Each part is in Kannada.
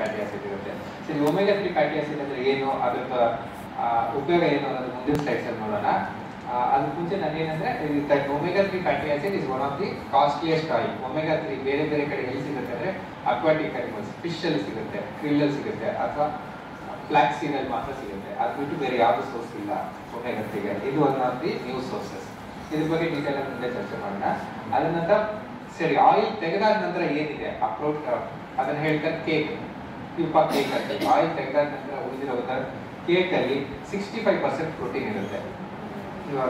ಫ್ಯಾಟಿ ಆಸಿಡ್ ಇರುತ್ತೆ ಸರಿ ಒಮೆಗಾ ತ್ರೀ ಫ್ಯಾಟಿ ಆಸಿಡ್ ಅಂದ್ರೆ ಏನು ಅದ್ರದ್ದು ಆ, ಉಪಯೋಗ ಏನು ಅನ್ನೋದು ಮುಂದಿನ ಸ್ಲೈಡ್ಸ್ ಅಲ್ಲಿ ನೋಡೋಣ ಆ, ಅದಕ್ಕೆ ಮುಂಚೆ ನಾನು ಏನಂದ್ರೆ omega three fatty acid is one of the costliest oil omega three ಬೇರೆ ಬೇರೆ ಕಡೆ ಎಲ್ಲಿ ಸಿಗುತ್ತೆ ಅಂದ್ರೆ ಅಕ್ವಾಟಿಕ್ ಅನಿಮಲ್ಸ್ ಫಿಶ್ ಅಲ್ಲಿ ಸಿಗುತ್ತೆ krill ಅಲ್ಲಿ ಸಿಗುತ್ತೆ ಅಥವಾ ಫ್ಲಾಕ್ಸ್ ಸೀಡ್ ಅಲ್ಲಿ ಮಾತ್ರ ಸಿಗುತ್ತೆ ಅದು ಬಿಟ್ಟು ಬೇರೆ ಯಾವ್ದು ಸೋರ್ಸ್ ಇಲ್ಲ ಒಮೆಗಾ ತ್ರೀಗೆ ಇದು one of the new sources ಇದ್ರ ಬಗ್ಗೆ ಡೀಟೇಲ್ ಆಗಿ ಮುಂದೆ ಚರ್ಚೆ ಮಾಡೋಣ ಅದ್ರ ನಂತರ ಸರಿ ಆಯಿಲ್ ತೆಗೆದಾದ ನಂತರ ಏನಿದೆ ಅಪ್ರೋಚ್ ಅದನ್ನ ಹೇಳ್ತಾರೆ ಕೇಕ್ ಪ್ಯೂಪಾ ಕೇಕ್ ಅಂತ ಆಯಿಲ್ ತೆಗೆದಾದ ನಂತರ ಉಳಿದಿರೋ ಕೇಕ್ ಅಲ್ಲಿ ಸಿಕ್ಸ್ಟಿ ಫೈವ್ ಪರ್ಸೆಂಟ್ ಪ್ರೋಟೀನ್ ಇರುತ್ತೆ ಇವಾಗ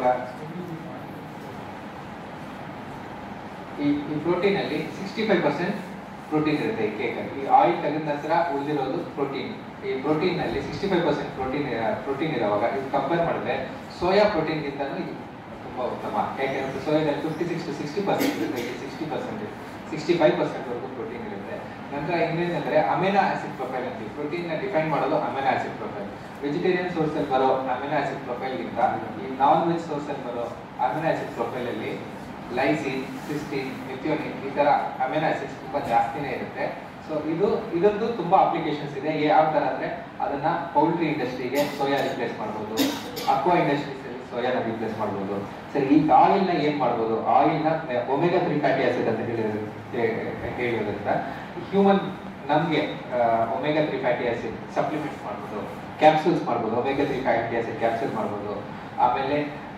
ಈ ಈ ಪ್ರೋಟೀನ್ ಅಲ್ಲಿ ಸಿಕ್ಸ್ಟಿ ಫೈವ್ ಪರ್ಸೆಂಟ್ ಪ್ರೋಟೀನ್ ಇರುತ್ತೆ ಈ ಕೇಕ್ ಅಲ್ಲಿ ಈ ಆಯಿಲ್ ತೆಗೆದ ನಂತರ ಉಳಿದಿರೋದು ಪ್ರೋಟೀನ್ ಈ ಪ್ರೋಟೀನ್ ನಲ್ಲಿ sixty five percent protein protein ಇರುವಾಗ ಇದು ಕಂಪೇರ್ ಮಾಡಿದ್ರೆ ಸೋಯಾ ಪ್ರೋಟೀನ್ ಗಿಂತನೂ ಇದು ತುಂಬಾ ಉತ್ತಮ ಯಾಕೆಂದ್ರೆ ಸೋಯಾದಲ್ಲಿ fifty six to sixty percent ಇರುತ್ತೆ ಇಲ್ಲಿ sixty percent sixty five percent ವರೆಗೂ ಪ್ರೋಟೀನ್ ಇರುತ್ತೆ ನಂತರ ಇನ್ನೇನಂದ್ರೆ ಅಮೆನೋ ಆಸಿಡ್ ಪ್ರೊಫೈಲ್ ಅಂತೀವಿ ಪ್ರೋಟೀನ್ ನ ಡಿಫೈನ್ ಮಾಡೋದು amino acid profile vegetarian source ಅಲ್ಲಿ ಬರೋ ಅಮೆನೋ ಆಸಿಡ್ ಪ್ರೊಫೈಲ್ ಗಿಂತ ಈ ನಾನ್ ವೆಜ್ ಸೋರ್ಸ್ ಅಲ್ಲಿ ಬರೋ ಅಮೆನೋ ಆಸಿಡ್ ಪ್ರೊಫೈಲ್ ಅಲ್ಲಿ ಲೈಸಿನ್ ಸಿಸ್ಟಿನ್ ಮಿಥಿಯೋನಿನ್ ಈ ತರ ಅಮೆನೋ ಆಸಿಡ್ಸ್ ತುಂಬಾ ಜಾಸ್ತಿನೇ ಇರುತ್ತೆ ಸೊ ಇದು ಇದೊಂದು ತುಂಬಾ ಅಪ್ಲಿಕೇಶನ್ಸ್ ಇದೆ ಯಾವ ತರ ಅಂದ್ರೆ ಅದನ್ನ ಪೌಲ್ಟ್ರಿ ಇಂಡಸ್ಟ್ರಿಗೆ ಸೋಯಾ ರಿಪ್ಲೇಸ್ ಮಾಡ್ಬೋದು ಅಕ್ವಾ ಇಂಡಸ್ಟ್ರೀಸ್ ಅಲ್ಲಿ ಸೋಯಾನ ರಿಪ್ಲೇಸ್ ಮಾಡ್ಬೋದು ಸರಿ ಈ ಆಯಿಲ್ ನ ಏನ್ ಮಾಡ್ಬೋದು ಆಯಿಲ್ ನ ಒಮೆಗಾ ತ್ರೀ ಫ್ಯಾಟಿ ಆಸಿಡ್ ಅಂತ ಹೇಳಿರೋದು ಹೇಳಿರೋದ್ರಿಂದ ಹ್ಯೂಮನ್ ನಮ್ಗೆ omega three fatty acid supplements ಮಾಡ್ಬೋದು ಕ್ಯಾಪ್ಸೂಲ್ಸ್ ಮಾಡ್ಬೋದು omega three fatty acid capsule ಮಾಡ್ಬೋದು ಆಮೇಲೆ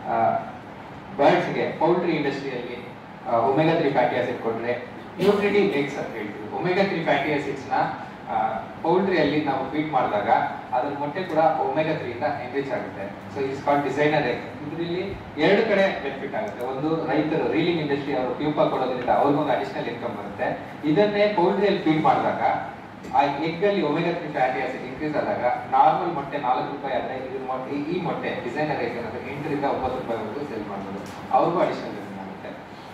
ಬರ್ಡ್ಸ್ಗೆ ಪೌಲ್ಟ್ರಿ ಇಂಡಸ್ಟ್ರಿಯಲ್ಲಿ ಒಮೆಗಾ ತ್ರೀ ಫ್ಯಾಟಿ ಆಸಿಡ್ ಕೊಟ್ರೆ ನ್ಯೂಟ್ರಿಟಿ ಎಗ್ಸ್ ಅಂತ ಹೇಳ್ತೀವಿ ಒಮೆಗಾ ತ್ರೀ ಫ್ಯಾಟಿ ಆಸಿಡ್ಸ್ ನ ಪೌಲ್ಟ್ರಿಯಲ್ಲಿ ನಾವು ಫೀಡ್ ಮಾಡಿದಾಗ ಅದ್ರ ಮೊಟ್ಟೆ ಕೂಡ ಒಮೆಗಾ ತ್ರೀ ಇಂದ ಎನ್ರಿಚ್ ಆಗುತ್ತೆ so is called designer egg ಇದರಲ್ಲಿ ಎರಡು ಕಡೆ ಬೆನಿಫಿಟ್ ಆಗುತ್ತೆ ಒಂದು ರೈತರು ರೀಲಿಂಗ್ ಇಂಡಸ್ಟ್ರಿ ಅವರು ಪ್ಯೂಪಾ ಕೊಡೋದ್ರಿಂದ ಅವ್ರಿಗೊಂದು ಅಡಿಷನಲ್ ಇನ್ಕಮ್ ಬರುತ್ತೆ ಇದನ್ನೇ ಪೌಲ್ಟ್ರಿಯಲ್ಲಿ ಫೀಡ್ ಮಾಡಿದಾಗ ಆ ಎಗ್ ಅಲ್ಲಿ omega three fatty acid increase ಆದಾಗ ನಾರ್ಮಲ್ ಮೊಟ್ಟೆ ನಾಲ್ಕು ರೂಪಾಯಿ ಆದ್ರೆ ಇದ್ರ ಮೊಟ್ಟೆ ಈ- ಈ ಮೊಟ್ಟೆ ಡಿಸೈನರ್ ಎಗ್ ಅನ್ನೋದು ಎಂಟರಿಂದ ಒಂಬತ್ತು ರೂಪಾಯಿವರೆಗೂ ಸೇಲ್ ಮಾಡ್ಬೋದು ಅವ್ರಿಗೂ ಅಡಿಷನಲ್ ಇನ್ಕಮ್ ಆಗುತ್ತೆ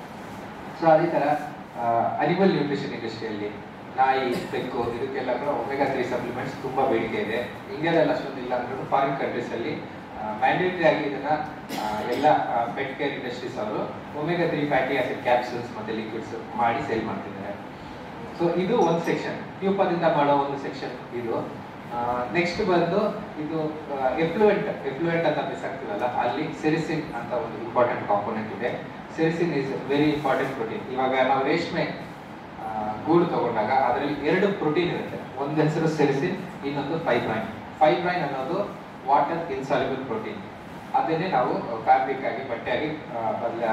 ಸೊ ಅದೇ ತರ ಅನಿಮಲ್ ನ್ಯೂಟ್ರಿಷನ್ ಇಂಡಸ್ಟ್ರಿಯಲ್ಲಿ ನಾಯಿ ಬೆಕ್ಕು ಇದಕ್ಕೆಲ್ಲ ಕೂಡ ಒಮೆಗಾ ತ್ರೀ ಸಪ್ಲಿಮೆಂಟ್ಸ್ ತುಂಬಾ ಬೇಡಿಕೆ ಇದೆ ಇಂಡಿಯಾದಲ್ಲಿ ಅಷ್ಟೊಂದು ಇಲ್ಲ ಅಂದ್ರೂ ಫಾರಿನ್ ಕಂಟ್ರೀಸ್ ಅಲ್ಲಿ ಮ್ಯಾಂಡೇಟರಿ ಆಗಿ ಇದನ್ನ ಆ, ಎಲ್ಲ ಪೆಟ್ ಕೇರ್ ಇಂಡಸ್ಟ್ರೀಸ್ ಅವರು omega three fatty acid capsules ಮತ್ತೆ ಲಿಕ್ವಿಡ್ಸ್ ಮಾಡಿ ಸೇಲ್ ಮಾಡ್ತಿದ್ದಾರೆ ಸೊ ಇದು ಒಂದು ಸೆಕ್ಷನ್ ಪ್ಯೂಪದಿಂದ ಮಾಡೋ ಒಂದು ಸೆಕ್ಷನ್ ಇದು ನೆಕ್ಸ್ಟ್ ಬಂದು ಇದು ಎಫ್ಲುಯೆಂಟ್ ಎಫ್ಲುಯೆಂಟ್ ಅಂತ ಮಿಸ್ ಆಗ್ತಿರಲ್ಲ ಅಲ್ಲಿ ಸೆರಿಸಿನ್ ಅಂತ ಒಂದು ಇಂಪಾರ್ಟೆಂಟ್ ಕಾಂಪೋನೆಂಟ್ ಇದೆ sericin is very important protein ಇವಾಗ ನಾವು ರೇಷ್ಮೆ ಆ, ಗೂಡು ತಗೊಂಡಾಗ ಅದರಲ್ಲಿ ಎರಡು ಪ್ರೋಟೀನ್ ಇರುತ್ತೆ ಒಂದು ಹೆಸರು ಸೆರಿಸಿನ್ ಇನ್ನೊಂದು ಫೈಬ್ರೈನ್ ಫೈಬ್ರೈನ್ ಅನ್ನೋದು ವಾಟರ್ ಇನ್ಸಾಲ್ಯುಬಲ್ ಪ್ರೋಟೀನ್ ಅದನ್ನೇ ನಾವು ಫ್ಯಾಬ್ರಿಕ್ ಆಗಿ ಬಟ್ಟೆಯಾಗಿ ಬದಲ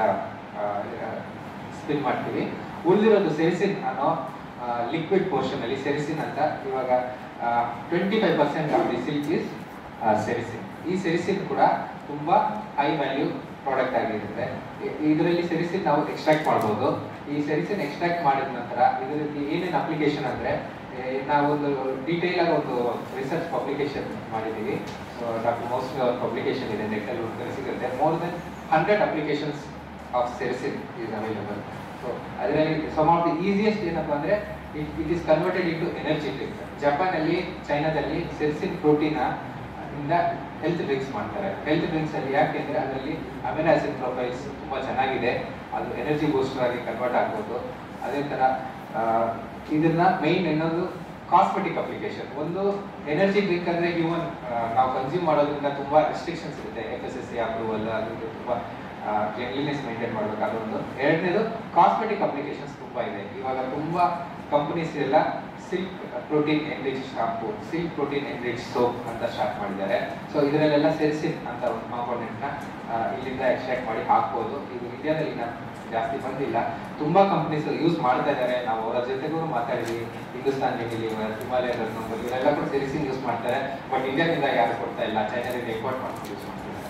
ಸ್ಪಿನ್ ಮಾಡ್ತೀವಿ ಉಳಿದಿರೋದು ಸೆರಿಸಿನ್ ಅನ್ನೋ ಲಿಕ್ವಿಡ್ ಪೋರ್ಷನ್ ಅಲ್ಲಿ ಸೆರಿಸಿನ್ ಅಂತ ಇವಾಗ twenty five percent of the silk is sericin ಈ ಸೆರಿಸಿನ್ ಕೂಡ ತುಂಬಾ ಹೈ ವ್ಯಾಲ್ಯೂ ಪ್ರಾಡಕ್ಟ್ ಆಗಿರುತ್ತೆ ಇದರಲ್ಲಿ ಸೆರಿಸಿನ್ ನಾವು ಎಕ್ಸ್ಟ್ರಾಕ್ಟ್ ಮಾಡ್ಬೋದು ಈ ಸೆರಿಸಿನ್ ಎಕ್ಸ್ಟ್ರಾಕ್ಟ್ ಮಾಡಿದ ನಂತರ ಇದರಲ್ಲಿ ಏನೇನು ಅಪ್ಲಿಕೇಶನ್ ಅಂದ್ರೆ ಏ, ನಾವೊಂದು ಡೀಟೇಲ್ ಆಗಿ ಒಂದು ರಿಸರ್ಚ್ ಪಬ್ಲಿಕೇಶನ್ ಮಾಡಿದ್ದೀವಿ ಸೊ ಡಾಕ್ಟರ್ ಮೋಸ್ಟ್ ಅವ್ರ ಪಬ್ಲಿಕೇಶನ್ ಇದೆ ನೆಟ್ಟಲ್ಲಿ ಹುಡುಕರೆ ಸಿಗುತ್ತೆ more than hundred applications of sericin is available so ಅದರಲ್ಲಿ ಸಮ್ ಆಫ್ ದಿ ಈಸಿಯೆಸ್ಟ್ ಏನಪ್ಪಾ ಅಂದ್ರೆ it it is converted into energy drinks ಜಪಾನಲ್ಲಿ ಚೈನಾದಲ್ಲಿ ಸೆರಿಸಿನ್ ಪ್ರೋಟೀನ್ ಇಂದ ಹೆಲ್ತ್ ಡ್ರಿಂಕ್ಸ್ ಮಾಡ್ತಾರೆ ಹೆಲ್ತ್ ಡ್ರಿಂಕ್ಸ್ ಅಲ್ಲಿ ಯಾಕೆಂದ್ರೆ ಅದರಲ್ಲಿ ಅಮಿನೋ ಆಸಿಡ್ ಪ್ರೊಫೈಲ್ಸ್ ತುಂಬಾ ಚೆನ್ನಾಗಿದೆ ಅದು ಎನರ್ಜಿ ಬೂಸ್ಟರ್ ಆಗಿ ಕನ್ವರ್ಟ್ ಆಗ್ಬೋದು ಅದೇ ತರ ಆ, ಇದನ್ನ ಮೈನ್ ಅನ್ನೋದು ಕಾಸ್ಮೆಟಿಕ್ ಅಪ್ಲಿಕೇಶನ್ ಒಂದು ಎನರ್ಜಿ ಡ್ರಿಂಕ್ ಅಂದ್ರೆ ಹ್ಯೂಮನ್ ನಾವು ಕನ್ಸ್ಯೂಮ್ ಮಾಡೋದ್ರಿಂದ ತುಂಬಾ ರೆಸ್ಟ್ರಿಕ್ಷನ್ಸ್ ಇರುತ್ತೆ F S S C approval ಅದು ಇದು ತುಂಬಾ ಕ್ಲೀನ್ಲಿನೆಸ್ ಮೇಂಟೈನ್ ಮಾಡಬೇಕು ಅದೊಂದು ಎರಡನೇದು ಕಾಸ್ಮೆಟಿಕ್ ಅಪ್ಲಿಕೇಶನ್ಸ್ ತುಂಬಾ ಇದೆ ಇವಾಗ ತುಂಬಾ ಕಂಪನೀಸ್ ಎಲ್ಲ silk protein enrich shampoo silk protein enrich soap ಅಂತ ಸ್ಟಾರ್ಟ್ ಮಾಡಿದ್ದಾರೆ ಸೊ ಇದರಲ್ಲೆಲ್ಲ ಸೆರಿಸಿನ್ ಅಂತ ಒಂದು ಕಾಂಪೋನೆಂಟ್ ನ ಆ, ಇಲ್ಲಿಂದ ಎಕ್ಸ್ಟ್ರಾಕ್ಟ್ ಮಾಡಿ ಹಾಕ್ಬೋದು ಇದು ಇಂಡಿಯಾದಲ್ಲಿ ಇನ್ನ ಜಾಸ್ತಿ ಬಂದಿಲ್ಲ ತುಂಬಾ ಕಂಪನೀಸ್ ಯೂಸ್ ಮಾಡ್ತಾ ಇದ್ದಾರೆ ನಾವು ಅವರ ಜೊತೆಗೂ ಮಾತಾಡಿದ್ವಿ ಹಿಂದೂಸ್ತಾನ್ ಯೂನಿಲಿವರ್ ಹಿಮಾಲಯ ರತ್ನಂಬರ್ ಇವರೆಲ್ಲ ಕೂಡ ಸೆರಿಸಿನ್ ಯೂಸ್ ಮಾಡ್ತಾರೆ ಬಟ್ ಇಂಡಿಯಾದಿಂದ ಯಾರು ಕೊಡ್ತಾ ಇಲ್ಲ ಚೈನಾದಿಂದ ಇಂಪೋರ್ಟ್ ಮಾಡ್ಕೊಂಡು ಯೂಸ್ ಮಾಡ್ತಿದ್ದಾರೆ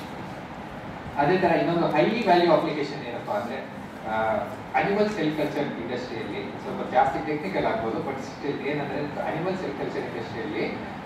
ಅದೇ ತರ ಇನ್ನೊಂದು ಹೈ ವ್ಯಾಲ್ಯೂ ಅಪ್ಲಿಕೇಶನ್ ಏನಪ್ಪಾ ಅಂದ್ರೆ ಅನಿಮಲ್ ಸೆಲ್ ಕಲ್ಚರ್ ಇಂಡಸ್ಟ್ರಿಯಲ್ಲಿ ಸ್ವಲ್ಪ ಜಾಸ್ತಿ ಟೆಕ್ನಿಕಲ್ ಆಗ್ಬೋದು ಬಟ್ ಸ್ಟಿಲ್ ಏನಂದ್ರೆ ಅನಿಮಲ್ ಸೆಲ್ ಕಲ್ಚರ್ ಇಂಡಸ್ಟ್ರಿಯಲ್ಲಿ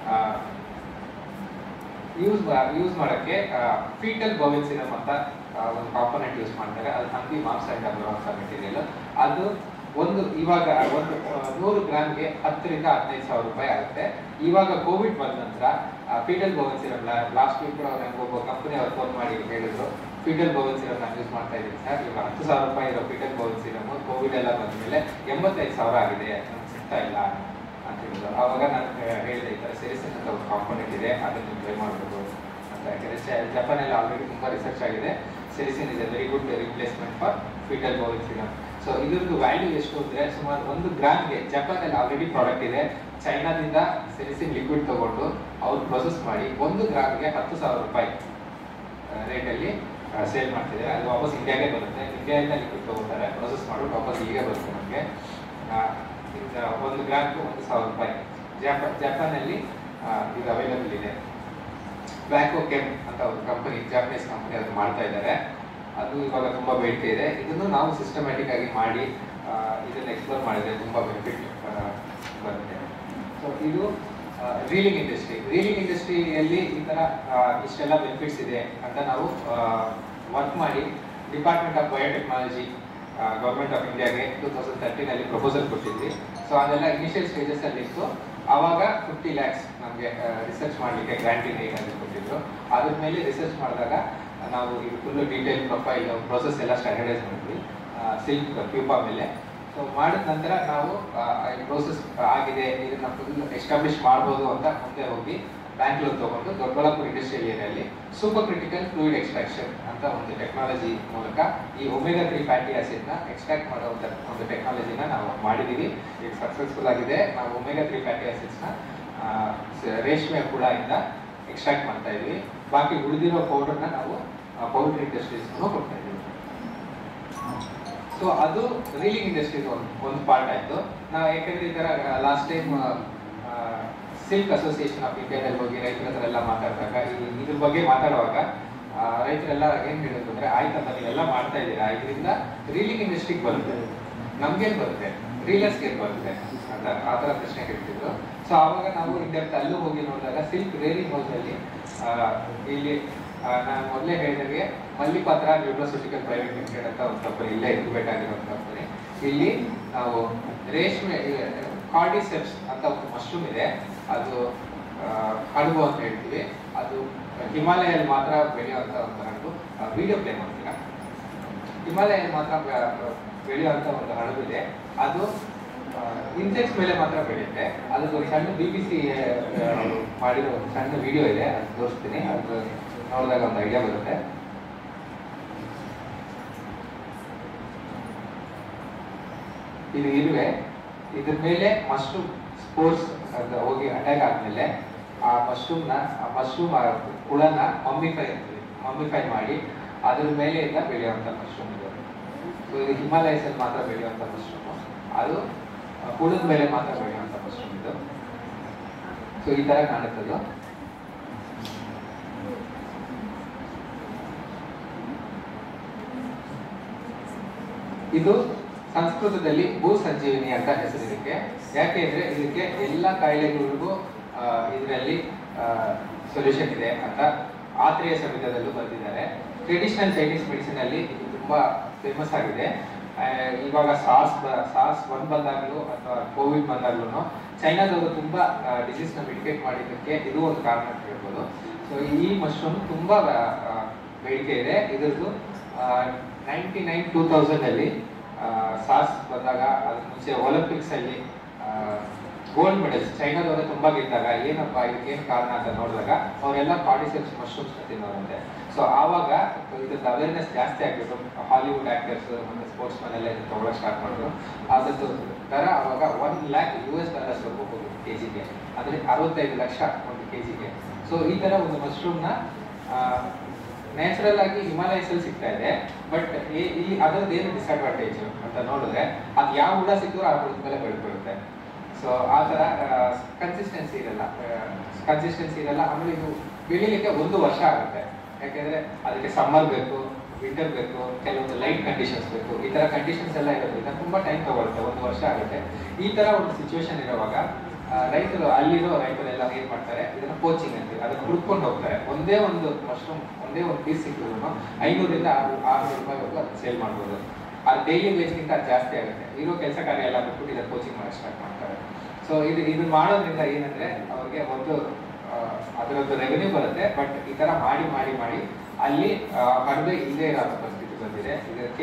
ಯೂಸ್ ಯೂಸ್ ಮಾಡಕ್ಕೆ ಫೀಟಲ್ ಬೌಲ್ ಸಿರಮ್ ಅಂತ ಆ, ಒಂದು ಕಾಂಪೋನೆಂಟ್ ಯೂಸ್ ಮಾಡ್ತಾರೆ ಅದು ಹಂದಿ ಮಾಂಸದಿಂದ ಬರುವಂತ ಮೆಟೀರಿಯಲ್ ಅದು ಒಂದು ಇವಾಗ ಒಂದು ಆ, ನೂರು ಗ್ರಾಮ್ಗೆ ಹತ್ತರಿಂದ ಹದಿನೈದು ಸಾವಿರ ರೂಪಾಯಿ ಆಗುತ್ತೆ ಇವಾಗ ಕೋವಿಡ್ ಬಂದ ನಂತರ fetal bovine serum last week ಕೂಡ ನಂಗೆ ಒಬ್ಬ ಕಂಪನಿ ಅವ್ರು ಫೋನ್ ಮಾಡಿ ಹೇಳಿದ್ರು ಫೀಟಲ್ ಬೌಲ್ ಸಿರಮ್ ನಾನು ಯೂಸ್ ಮಾಡ್ತಾ ಇದ್ದೀನಿ ಸರ್ ಇವಾಗ ಹತ್ತು ಸಾವಿರ ರೂಪಾಯಿ ಇರೋ ಫೀಟಲ್ ಬೌಲ್ ಸಿರಮ್ ಕೋವಿಡ್ ಎಲ್ಲ ಬಂದ್ಮೇಲೆ ಎಂಬತ್ತೈದು ಸಾವಿರ ಆಗಿದೆ ನಮ್ಗೆ ಸಿಗ್ತಾ ಇಲ್ಲ ಅಂತ ಹೇಳಿದ್ರು ಆವಾಗ ನಾನು ಹೇಳಿದೆ ಈ ಥರ ಸೆರಿಸಿನ್ ಅಂತ ಒಂದು ಕಾಂಪೋನೆಂಟ್ ಇದೆ ಅದನ್ನು ನೀವು ಟ್ರೈ ಮಾಡಬೇಕು ಅಂತ ಯಾಕಂದರೆ ಜಪಾನಲ್ಲಿ ಆಲ್ರೆಡಿ ತುಂಬ ರಿಸರ್ಚ್ ಆಗಿದೆ sericin is a very good replacement for fetal bovine serum so ಇದ್ರದ್ದು ವ್ಯಾಲ್ಯೂ ಎಷ್ಟು ಅಂದರೆ ಸುಮಾರು ಒಂದು ಗ್ರಾಮ್ಗೆ ಜಪಾನಲ್ಲಿ ಆಲ್ರೆಡಿ ಪ್ರಾಡಕ್ಟ್ ಇದೆ ಚೈನಾದಿಂದ ಸೆರಿಸಿನ್ ಲಿಕ್ವಿಡ್ ತಗೊಂಡು ಅವ್ರು ಪ್ರೊಸೆಸ್ ಮಾಡಿ ಒಂದು ಗ್ರಾಮ್ಗೆ ಹತ್ತು ಸಾವಿರ ರೂಪಾಯಿ ರೇಟಲ್ಲಿ ಸೇಲ್ ಮಾಡ್ತಿದ್ದಾರೆ ಅದು ವಾಪಸ್ ಇಂಡಿಯಾಗೆ ಬರುತ್ತೆ ಇಂಡಿಯಾದಿಂದ ಲಿಕ್ವಿಡ್ ತಗೋತಾರೆ ಪ್ರೊಸೆಸ್ ಮಾಡ್ಬಿಟ್ಟು ವಾಪಸ್ ಇಲ್ಲಿಗೆ ಬರುತ್ತೆ ನಮಗೆ ಒಂದು ಗ್ರಾಮ್ಗೆ ಒಂದು ಸಾವಿರ ರೂಪಾಯಿ ಜಪ ಜಪಾನಲ್ಲಿ ಆ, ಇದು ಅವೈಲಬಲ್ ಇದೆ ಬ್ಯಾಕೋ ಕೆಮ್ ಅಂತ ಒಂದು ಕಂಪನಿ ಜಾಪನೀಸ್ ಕಂಪನಿ ಅದು ಮಾಡ್ತಾ ಇದ್ದಾರೆ ಅದು ಇವಾಗ ತುಂಬ ಬೇಡಿಕೆ ಇದೆ ಇದನ್ನು ನಾವು ಸಿಸ್ಟಮ್ಯಾಟಿಕ್ ಆಗಿ ಮಾಡಿ ಆ, ಇದನ್ನ ಎಕ್ಸ್ಪ್ಲೋರ್ ಮಾಡಿದ್ರೆ ತುಂಬ ಬೆನಿಫಿಟ್ ಬರುತ್ತೆ ಸೊ ಇದು ರೀಲಿಂಗ್ ಇಂಡಸ್ಟ್ರಿ ರೀಲಿಂಗ್ ಇಂಡಸ್ಟ್ರಿಯಲ್ಲಿ ಈ ಥರ ಆ, ಇಷ್ಟೆಲ್ಲ ಬೆನಿಫಿಟ್ಸ್ ಇದೆ ಅಂತ ನಾವು ವರ್ಕ್ ಮಾಡಿ department of biotechnology government of ಇಂಡಿಯಾಗೆ ಟೂ ತೌಸಂಡ್ ತರ್ಟೀನಲ್ಲಿ ಪ್ರಪೋಸಲ್ ಕೊಟ್ಟಿದ್ವಿ ಸೊ ಅದೆಲ್ಲ ಇನಿಷಿಯಲ್ ಸ್ಟೇಜಸ್ ಅಲ್ಲಿ ಇತ್ತು ಆವಾಗ ಫಿಫ್ಟಿ ಲ್ಯಾಕ್ಸ್ ನಮಗೆ ರಿಸರ್ಚ್ ಮಾಡಲಿಕ್ಕೆ ಗ್ರಾಂಟಿಂಗ್ ಏನಾದ್ರು ಕೊಟ್ಟಿದ್ರು ಅದ್ರ ಮೇಲೆ ರಿಸರ್ಚ್ ಮಾಡಿದಾಗ ನಾವು ಇದು ಫುಲ್ ಡೀಟೇಲ್ ಪ್ರೊಫೈಲ್ ಪ್ರೊಸೆಸ್ ಎಲ್ಲ ಸ್ಟ್ಯಾಂಡರ್ಡೈಸ್ ಮಾಡಿದ್ವಿ ಸಿಲ್ಕ್ ಪ್ಯೂಪಾ ಮೇಲೆ ಸೊ ಮಾಡಿದ ನಂತರ ನಾವು ಪ್ರೋಸೆಸ್ ಆಗಿದೆ ಇದನ್ನ ಫುಲ್ ಎಸ್ಟಾಬ್ಲಿಷ್ ಮಾಡ್ಬೋದು ಅಂತ ಮುಂದೆ ಹೋಗಿ ಬ್ಯಾಂಗ್ಳೂರ್ ತಗೊಂಡು ದೊಡ್ಡಬಳ್ಳಾಪುರ ಇಂಡಸ್ಟ್ರಿಯಲ್ ಏರಿಯಲ್ಲಿ ಸೂಪರ್ ಕ್ರಿಟಿಕಲ್ ಫ್ಲೂಯಿಡ್ ಎಕ್ಸ್ಟ್ರಾಕ್ಷನ್ ಅಂತ ಒಂದು ಟೆಕ್ನಾಲಜಿ ಮೂಲಕ ಈ ಒಮೆಗಾ ತ್ರೀ ಫ್ಯಾಟಿ ಆಸಿಡ್ ನ ಎಕ್ಸ್ಟ್ರಾಕ್ಟ್ ಮಾಡುವಂತ ಒಂದು ಟೆಕ್ನಾಲಜಿನ ನಾವು ಮಾಡಿದೀವಿ ಈಗ ಸಕ್ಸಸ್ಫುಲ್ ಆಗಿದೆ ನಾವು ಒಮೆಗಾ ತ್ರೀ ಫ್ಯಾಟಿ ಆಸಿಡ್ಸ್ ನ ಆ, ಸ- ರೇಷ್ಮೆ ಕೂಡ ಇಂದ ಎಕ್ಸ್ಟ್ರಾಕ್ಟ್ ಮಾಡ್ತಾ ಇದೀವಿ ಬಾಕಿ ಉಳಿದಿರೋ ಪೌಡರ್ನ ನಾವು ಪೌಲ್ಟ್ರಿ ಇಂಡಸ್ಟ್ರೀಸ್ಗೂ ಕೊಡ್ತಾ ಇದೀವಿ ಸೊ ಅದು ರೀಲಿಂಗ್ ಇಂಡಸ್ಟ್ರಿ ಒಂದು ಒಂದು ಪಾರ್ಟ್ ಆಯ್ತು ನಾವು ಯಾಕಂದ್ರೆ ಈ ತರ last time silk association of ಇಂಡಿಯಾದಲ್ಲಿ ಹೋಗಿ ರೈತರ ಹತ್ರ ಎಲ್ಲ ಮಾತಾಡಿದಾಗ ಈ ಇದ್ರ ಬಗ್ಗೆ ಮಾತಾಡುವಾಗ ಆ, ರೈತರೆಲ್ಲ ಏನ್ ಹೇಳಿದ್ರು ಅಂದ್ರೆ ಆಯ್ತಪ್ಪ ನೀವೆಲ್ಲ ಮಾಡ್ತಾ ಇದ್ದೀರಾ ಇದರಿಂದ ರೀಲಿಂಗ್ ಇಂಡಸ್ಟ್ರಿಗೆ ಬರುತ್ತೆ ನಮ್ಗೇನ್ ಬರುತ್ತೆ ರೀಲರ್ಸ್ಗೆ ಏನ್ ಬರುತ್ತೆ ಅಂತ ಆ ಥರ ಪ್ರಶ್ನೆ ಕೇಳ್ತಿದ್ರು ಸೊ ಆವಾಗ ನಾವು ಇಂಡೆಪ್ತ್ ಅಲ್ಲೂ ಹೋಗಿ ನೋಡಿದಾಗ ಸಿಲ್ಕ್ ರೇರಿಂಗ್ ಹೌಸ್ ಅಲ್ಲಿ ಆ, ಇಲ್ಲಿ ಆ, ನಾನು ಮೊದಲೇ ಹೇಳಿದಾಗೆ ಮಲ್ಲಿಪಾತ್ರ ನ್ಯೂಟ್ರೋಸಿಟಿಕಲ್ ಪ್ರೈವೇಟ್ ಲಿಮಿಟೆಡ್ ಅಂತ ಒಂದು ಕಂಪನಿ ಇಲ್ಲೇ ಇನ್ಕ್ಯುಬೇಟ್ ಆಗಿರೋ ಒಂದು ಕಂಪನಿ ಇಲ್ಲಿ ನಾವು ರೇಷ್ಮೆ ಕಾರ್ಡಿಸೆಪ್ಸ್ ಅಂತ ಒಂದು ಮಶ್ರೂಮ್ ಇದೆ ಅದು ಆ, ಹಡಗು ಅಂತ ಹೇಳ್ತೀವಿ ಅದು ಹಿಮಾಲಯಲ್ಲಿ ಮಾತ್ರ ಬೆಳೆಯುವಂತ ಒಂದು ಹಣ್ಣು ವಿಡಿಯೋ ಪ್ಲೇ ಮಾಡ್ತೀರಾ ಹಿಮಾಲಯಲ್ಲಿ ಮಾತ್ರ ಬೆ- ಬೆಳೆಯುವಂತ ಒಂದು ಹಡಗು ಇದೆ ಅದು ಇನ್ಸೆಕ್ಟ್ಸ್ ಮೇಲೆ ಮಾತ್ರ ಬೆಳೆಯುತ್ತೆ ಅದಕ್ಕೆ ಒಂದು ಸಣ್ಣ ಬಿ ಬಿ ಸಿ ಮಾಡಿರೋ ಒಂದು ಸಣ್ಣ ವಿಡಿಯೋ ಇದೆ ಅದು ತೋರಿಸ್ತೀನಿ ಅದು ನೋಡಿದಾಗ ಒಂದು ಐಡಿಯಾ ಬರುತ್ತೆ ಇದು ಇರುವೆ ಇದ್ರ ಮೇಲೆ ಮಶ್ರೂಮ್ ಸ್ಪೋರ್ಟ್ಸ್ ಅದು ಹೋಗಿ ಅಟ್ಯಾಕ್ ಆದ್ಮೇಲೆ ಆ ಮಶ್ರೂಮ್ನ ಆ ಮಶ್ರೂಮ್ ಹುಳನ ಮಮ್ಮಿಫೈ ಅಂತೀವಿ ಮಮ್ಮಿಫೈ ಮಾಡಿ ಅದ್ರ ಮೇಲೆಯಿಂದ ಬೆಳೆಯುವಂಥ ಮಶ್ರೂಮ್ ಇದು ಸೊ ಇದು ಹಿಮಾಲಯಸ್ ಅಲ್ಲಿ ಮಾತ್ರ ಬೆಳೆಯುವಂಥ ಮಶ್ರೂಮ್ ಅದು ಆ, ಹುಳದ ಮೇಲೆ ಮಾತ್ರ ಬೆಳೆಯುವಂಥ ಮಶ್ರೂಮ್ ಇದು ಸೊ ಈ ತರ ಕಾಣುತ್ತದು ಇದು ಸಂಸ್ಕೃತದಲ್ಲಿ ಭೂ ಸಂಜೀವಿನಿ ಅಂತ ಹೆಸರು ಇದಕ್ಕೆ ಯಾಕೆ ಅಂದ್ರೆ ಇದಕ್ಕೆ ಎಲ್ಲ ಕಾಯಿಲೆಗಳಿಗೂ ಇದರಲ್ಲಿ ಸೊಲ್ಯೂಷನ್ ಇದೆ ಅಂತ ಆತ್ರೇಯ ಸಂಹಿತದಲ್ಲೂ ಬರೆದಿದ್ದಾರೆ ಟ್ರೆಡಿಷನಲ್ ಚೈನೀಸ್ ಮೆಡಿಸಿನ್ ಅಲ್ಲಿ ಇದು ತುಂಬಾ ಫೇಮಸ್ ಆಗಿದೆ ಆ, ಇವಾಗ ಸಾಸ್ ಸಾಸ್ ಒಂದ್ ಬಂದಾಗ್ಲೂ ಅಥವಾ ಕೋವಿಡ್ ಬಂದಾಗ್ಲೂ ಚೈನಾದವರು ತುಂಬಾ ಡಿಸೀಸ್ ನ ಮಿಟಿಗೇಟ್ ಮಾಡಿದ್ದಕ್ಕೆ ಇದು ಒಂದು ಕಾರಣ ಅಂತ ಹೇಳ್ಬೋದು ಸೊ ಈ ಮಶ್ರೂಮ್ ತುಂಬಾ ಆ, ಬೇಡಿಕೆ ಇದೆ ಇದ್ರದ್ದು ನೈಂಟಿ ನೈನ್ ಟೂ ತೌಸಂಡ್ ಅಲ್ಲಿ ಆ, ಸಾಸ್ ಬಂದಾಗ ಅದ್ರ ಮುಂಚೆ ಒಲಿಂಪಿಕ್ಸ್ ಅಲ್ಲಿ ಗೋಲ್ಡ್ ಮೆಡಲ್ಸ್ ಚೈನಾದವರೇ ತುಂಬಾ ಗೆದ್ದಾಗ ಏನಪ್ಪ ಇದಕ್ಕೇನು ಕಾರಣ ಅಂತ ನೋಡಿದಾಗ ಅವರೆಲ್ಲ ಕಾರ್ಡಿಸೆಪ್ಸ್ ಮಶ್ರೂಮ್ಸ್ ತಿನ್ನೋರಂತೆ ಸೊ ಆವಾಗ ಇದ್ರದ್ದು ಅವೇರ್ನೆಸ್ ಜಾಸ್ತಿ ಆಗ್ಬಿಟ್ಟು ಹಾಲಿವುಡ್ ಆಕ್ಟರ್ಸ್ ಮತ್ತೆ ಸ್ಪೋರ್ಟ್ಸ್ ಮನ್ ಎಲ್ಲ ಇದನ್ನ ತಗೊಳಕ್ ಸ್ಟಾರ್ಟ್ ಮಾಡಿದ್ರು ಅದ್ರದ್ದು ದರ ಅವಾಗ one lakh U S dollars ವರ್ಗೂ ಹೋಗುತ್ತೆ ಕೆ ಜಿಗೆ ಅಂದ್ರೆ ಅರವತ್ತೈದು ಲಕ್ಷ ಒಂದು ಕೆ ಜಿಗೆ ಸೊ ಈ ತರ ಒಂದು ಮಶ್ರೂಮ್ನ ನ್ಯಾಚುರಲ್ ಆಗಿ ಹಿಮಾಲಯಸ್ ಅಲ್ಲಿ ಸಿಗ್ತಾ ಇದೆ ಬಟ್ ಇಲ್ಲಿ ಅದರದ್ದು ಏನು ಡಿಸ್ಅಡ್ವಾಂಟೇಜ್ ಅಂತ ನೋಡಿದ್ರೆ ಅದು ಯಾವ ಹುಳ ಸಿಕ್ಕಿದ್ರು ಆ ಹುಳದ ಮೇಲೆ ಬೆಳ್ಕೊಳ್ಳುತ್ತೆ ಸೊ ಆ ಥರ ಕನ್ಸಿಸ್ಟೆನ್ಸಿ ಇರಲ್ಲ ಕನ್ಸಿಸ್ಟೆನ್ಸಿ ಇರಲ್ಲ ಆಮೇಲೆ ಇದು ಬೆಳಿಲಿಕ್ಕೆ ಒಂದು ವರ್ಷ ಆಗುತ್ತೆ ಯಾಕೆಂದ್ರೆ ಅದಕ್ಕೆ ಸಮ್ಮರ್ ಬೇಕು ವಿಂಟರ್ ಬೇಕು ಕೆಲವೊಂದು ಲೈಟ್ ಕಂಡೀಷನ್ಸ್ ಬೇಕು ಈ ತರ ಕಂಡೀಷನ್ಸ್ ಎಲ್ಲ ಇರೋದ್ರಿಂದ ತುಂಬಾ ಟೈಮ್ ತಗೊಳುತ್ತೆ ಒಂದು ವರ್ಷ ಆಗುತ್ತೆ ಈ ತರ ಒಂದು ಸಿಚುವೇಶನ್ ಇರುವಾಗ ಆ, ರೈತರು ಅಲ್ಲಿರೋ ರೈತರೆಲ್ಲ ಏನ್ ಮಾಡ್ತಾರೆ ಇದನ್ನ ಕೋಚಿಂಗ್ ಅಂತೀವಿ ಅದನ್ನ ಹುಡ್ಕೊಂಡು ಹೋಗ್ತಾರೆ ಒಂದೇ ಒಂದು ಮಶ್ರೂಮ್ ಒಂದೇ ಒಂದು ಪೀಸ್ ಸಿಕ್ಕಿದ್ರು ಐನೂರಿಂದ ಆರು ಆರುನೂರು ರೂಪಾಯಿವರೆಗೂ ಅದನ್ನ ಸೇಲ್ ಮಾಡ್ಬೋದು ಆ ಡೈಲಿ ವೇಜ್ಗಿಂತ ಅದು ಜಾಸ್ತಿ ಆಗುತ್ತೆ ಇರೋ ಕೆಲಸ ಕಾರ್ಯ ಎಲ್ಲ ಬಿಟ್ಬಿಟ್ಟು ಇದನ್ನ ಕೋಚಿಂಗ್ ಮಾಡಿ ಸ್ಟಾರ್ಟ್ ಮಾಡ್ತಾರೆ ಸೊ ಇದು ಇದನ್ನ ಮಾಡೋದ್ರಿಂದ ಏನಂದ್ರೆ ಅವ್ರಿಗೆ ಒಂದು ಆ, ಅದರದ್ದು ರೆವೆನ್ಯೂ ಬರುತ್ತೆ ಬಟ್ ಈ ತರ ಮಾಡಿ ಮಾಡಿ ಮಾಡಿ ಅಲ್ಲಿ ಆ, ಕಡಿಮೆ ಇಲ್ಲದೆ ಇರೋ ಪರಿಸ್ಥಿತಿ ಬಂದಿದೆ ಇದಕ್ಕೆ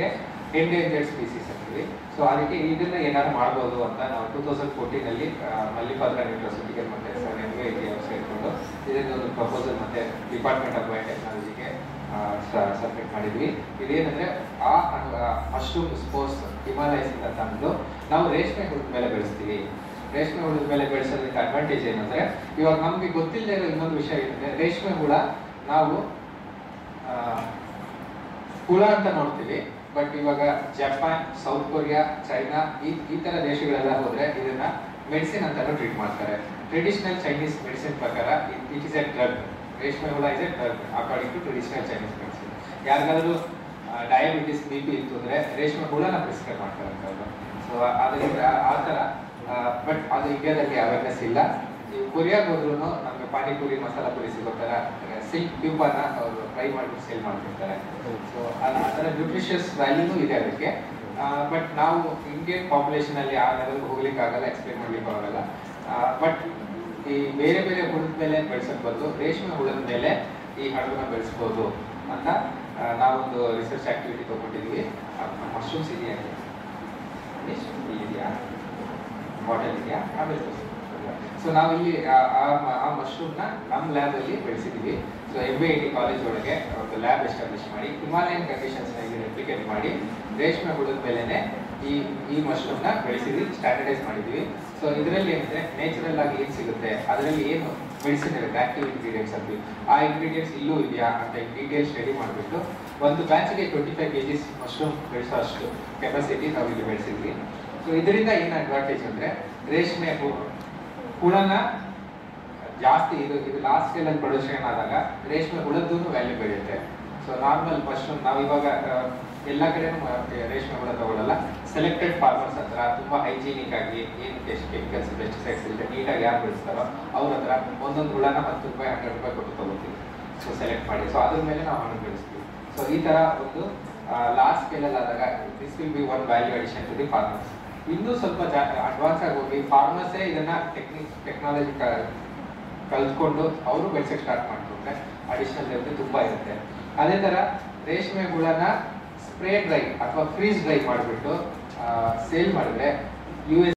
ಎಂಡೇಂಜರ್ಡ್ ಸ್ಪೀಸೀಸ್ ಅಂತೀವಿ ಸೊ ಅದಕ್ಕೆ ಇದನ್ನ ಏನಾದ್ರು ಮಾಡ್ಬೋದು ಅಂತ ನಾವು ಟೂ ತೌಸಂಡ್ ಫೋರ್ಟೀನಲ್ಲಿ ಮಲ್ಲಿಕಾರ್ಜುನ ಯೂನಿವರ್ಸಿಟಿಗೆ ಮತ್ತೆ ಸರ್ ಎಂ ಐ ಟಿ ಅವ್ರು ಸೇರಿಕೊಂಡು ಇದರಿಂದ ಒಂದು ಪ್ರಪೋಸಲ್ ಮತ್ತೆ ಡಿಪಾರ್ಟ್ಮೆಂಟ್ ಆಫ್ ಬಯೋಟೆಕ್ನಾಲಜಿಗೆ ಸಬ್ಮಿಟ್ ಮಾಡಿದ್ವಿ ಇದೇನಂದ್ರೆ ಆ ಮಶ್ರೂಮ್ ಸ್ಪೋರ್ಟ್ಸ್ ಹಿಮಾಲಯಸ್ ಇಂದ ತಂದು ನಾವು ರೇಷ್ಮೆ ಹುಳದ ಮೇಲೆ ಬೆಳೆಸ್ತೀವಿ ರೇಷ್ಮೆ ಹುಳದ ಮೇಲೆ ಬೆಳೆಸೋದಕ್ಕೆ ಅಡ್ವಾಂಟೇಜ್ ಏನಂದ್ರೆ ಇವಾಗ ನಮ್ಗೆ ಗೊತ್ತಿಲ್ಲದೆ ಇರೋ ಇನ್ನೊಂದು ವಿಷಯ ಏನಂದ್ರೆ ರೇಷ್ಮೆ ಹುಳ ನಾವು ಆ, ಹುಳ ಅಂತ ನೋಡ್ತೀವಿ ಬಟ್ ಇವಾಗ ಜಪಾನ್ ಸೌತ್ ಕೊರಿಯಾ ಚೈನಾ ಈ ಈ ತರ ದೇಶಗಳೆಲ್ಲ ಹೋದ್ರೆ ಇದನ್ನ ಮೆಡಿಸಿನ್ ಅಂತಾನು ಟ್ರೀಟ್ ಮಾಡ್ತಾರೆ ಟ್ರೆಡಿಷನಲ್ ಚೈನೀಸ್ ಮೆಡಿಸಿನ್ ಪ್ರಕಾರ ಇಟ್ ಇಸ್ ಎ ಡ್ರಗ್ ರೇಷ್ಮೆ ಹುಳ is a drug according to traditional Chinese medicine ಯಾರಿಗಾದ್ರೂ ಡಯಾಬಿಟಿಸ್ ಬಿ ಪಿ ಇತ್ತು ಅಂದ್ರೆ ರೇಷ್ಮೆ ಹುಳನ ಪ್ರಿಸ್ಕ್ರೈಬ್ ಮಾಡ್ತಾರೆ ಅಂತ ಸೊ ಅದರಿಂದ ಆ ಥರ ಬಟ್ ಅದು ಇಂಡಿಯಾದಲ್ಲಿ ಅವೇರ್ನೆಸ್ ಇಲ್ಲ ನೀವು ಕೊರಿಯಾಗ ಹೋದ್ರು ನಮಗೆ ಪಾನಿಪುರಿ ಮಸಾಲ ಪುರಿ ಸಿಗೋ ಥರ ಸಿಲ್ಕ್ ಟ್ಯೂಬನ್ನ ಅವರು ಫ್ರೈ ಮಾಡಿಬಿಟ್ಟು ಸೇಲ್ ಮಾಡ್ತಿರ್ತಾರೆ ಸೊ ಆ ಥರ ನ್ಯೂಟ್ರಿಷಿಯಸ್ ವ್ಯಾಲ್ಯೂನು ಇದೆ ಅದಕ್ಕೆ ಬಟ್ ನಾವು ಇಂಡಿಯನ್ ಪಾಪ್ಯುಲೇಷನ್ ಅಲ್ಲಿ ಆ ಲೆವೆಲ್ ಹೋಗ್ಲಿಕ್ಕೆ ಆಗಲ್ಲ ಎಕ್ಸ್ಪ್ಲೇನ್ ಮಾಡ್ಲಿಕ್ಕೆ ಆಗಲ್ಲ ಬಟ್ ಈ ಬೇರೆ ಬೇರೆ ಹುಳದ ಮೇಲೆ ಬೆಳೆಸೋದ್ ಬದಲು ರೇಷ್ಮೆ ಹುಳದ ಮೇಲೆ ಈ ಹಡಗನ್ನ ಬೆಳೆಸ್ಬೋದು ಅಂತ ಆ, ನಾವೊಂದು ರಿಸರ್ಚ್ ಆಕ್ಟಿವಿಟಿ ತಗೊಂಡಿದ್ವಿ ಮಶ್ರೂಮ್ಸ್ ಇದೆಯಾ ಇದೆಯಾ ಬಾಟಲ್ ಇದೆಯಾ ಆಮೇಲೆ ಸೊ ನಾವಿಲ್ಲಿ ಆ- ಆ- ಆ ಮಶ್ರೂಮ್ನ ನಮ್ಮ ಲ್ಯಾಬಲ್ಲಿ ಬೆಳೆಸಿದ್ವಿ so M B I T college ಒಳಗೆ ಒಂದು ಲ್ಯಾಬ್ ಎಸ್ಟಾಬ್ಲಿಷ್ ಮಾಡಿ ಹಿಮಾಲಯನ್ ಕಂಡೀಷನ್ಸ್ ಇಲ್ಲಿ ರೆಪ್ಲಿಕೇಟ್ ಮಾಡಿ ರೇಷ್ಮೆ ಹುಳದ ಮೇಲೆನೆ ಈ ಈ ಮಶ್ರೂಮ್ನ ಬೆಳೆಸಿದ್ವಿ ಸ್ಟ್ಯಾಂಡರ್ಡೈಸ್ ಮಾಡಿದ್ವಿ ಸೊ ಇದರಲ್ಲಿ ಏನಂದ್ರೆ ನೇಚರಲ್ ಆಗಿ ಏನು ಸಿಗುತ್ತೆ ಅದರಲ್ಲಿ ಏನು ಮೆಡಿಸಿನ್ ಇರುತ್ತೆ ಆಕ್ಟಿವ್ ಇಂಗ್ರೀಡಿಯೆಂಟ್ಸ್ ಅಂತೀವಿ ಆ ಇಂಗ್ರೀಡಿಯೆಂಟ್ಸ್ ಇಲ್ಲೂ ಇದೆಯಾ ಅಂತ ಡೀಟೇಲ್ ಸ್ಟಡಿ ಮಾಡಿಬಿಟ್ಟು ಒಂದು ಬ್ಯಾಚ್ಗೆ twenty five K Gs mushroom ಬೆಳೆಸೋ ಅಷ್ಟು ಕೆಪಾಸಿಟಿ ನಾವು ಇಲ್ಲಿ ಬೆಳೆಸಿದ್ವಿ ಸೊ ಇದರಿಂದ ಏನು ಅಡ್ವಾಂಟೇಜ್ ಅಂದ್ರೆ ರೇಷ್ಮೆ ಹು- ಹುಳನ ಜಾಸ್ತಿ ಇದು ಇದು ಲಾಸ್ಟ್ ಸ್ಕೇಲಲ್ಲಿ ಪ್ರೊಡಕ್ಷನ್ ಆದಾಗ ರೇಷ್ಮೆ ಹುಳದ್ದು ವ್ಯಾಲ್ಯೂ ಬೆಳೆಯುತ್ತೆ ಸೊ ನಾರ್ಮಲ್ ಮಶ್ರೂಮ್ ನಾವು ಇವಾಗ ಆ, ಎಲ್ಲ ಕಡೆನೂ ಮ- ರೇಷ್ಮೆ ಹುಳ ತಗೊಳ್ಳಲ್ಲ ಸೆಲೆಕ್ಟೆಡ್ ಫಾರ್ಮರ್ಸ್ ಹತ್ರ ತುಂಬಾ ಹೈಜೀನಿಕ್ ಆಗಿ ಏನು ಎಷ್ಟು ಕೆಮಿಕಲ್ಸ್ ಪೆಸ್ಟಿಸೈಡ್ಸ್ ಇಲ್ಲದೆ ನೀಟಾಗಿ ಯಾರು ಬೆಳೆಸ್ತಾರೋ ಅವ್ರ ಹತ್ರ ಒಂದೊಂದು ಹುಳನ ಹತ್ತು ರೂಪಾಯಿ ಹಂಡ್ರೆಡ್ ರೂಪಾಯಿ ಕೊಟ್ಟು ತಗೋತೀವಿ ಸೊ ಸೆಲೆಕ್ಟ್ ಮಾಡಿ ಸೊ ಅದ್ರ ಮೇಲೆ ನಾವು ಹಣ್ಣು ಬೆಳೆಸ್ತೀವಿ ಸೊ ಈ ತರ ಒಂದು ಲಾಸ್ಟ್ ಸ್ಕೇಲಲ್ಲಿ ಆದಾಗ this will be one value addition to the farmers ಇನ್ನೂ ಸ್ವಲ್ಪ ಅಡ್ವಾನ್ಸ್ ಆಗಿ ಹೋಗಿ ಫಾರ್ಮರ್ಸೇ ಇದನ್ನ ಟೆಕ್ನಿಕ್ ಟೆಕ್ನಾಲಜಿ ಕಲ್ತ್ಕೊಂಡು ಅವರು ಬೆಳೆಸಕ್ಕೆ ಸ್ಟಾರ್ಟ್ ಮಾಡ್ಕೊಂಡ್ರೆ ಅಡಿಷನಲ್ ಲೆವೆಲ್ ತುಂಬಾ ಇರುತ್ತೆ ಅದೇ ತರ ರೇಷ್ಮೆ ಹುಳನ ಸ್ಪ್ರೇ ಡ್ರೈ ಅಥವಾ ಫ್ರೀಸ್ ಡ್ರೈ ಮಾಡಿಬಿಟ್ಟು ಸೇಲ್ ಮಾಡಿದ್ರೆ ಯು ಎಸ್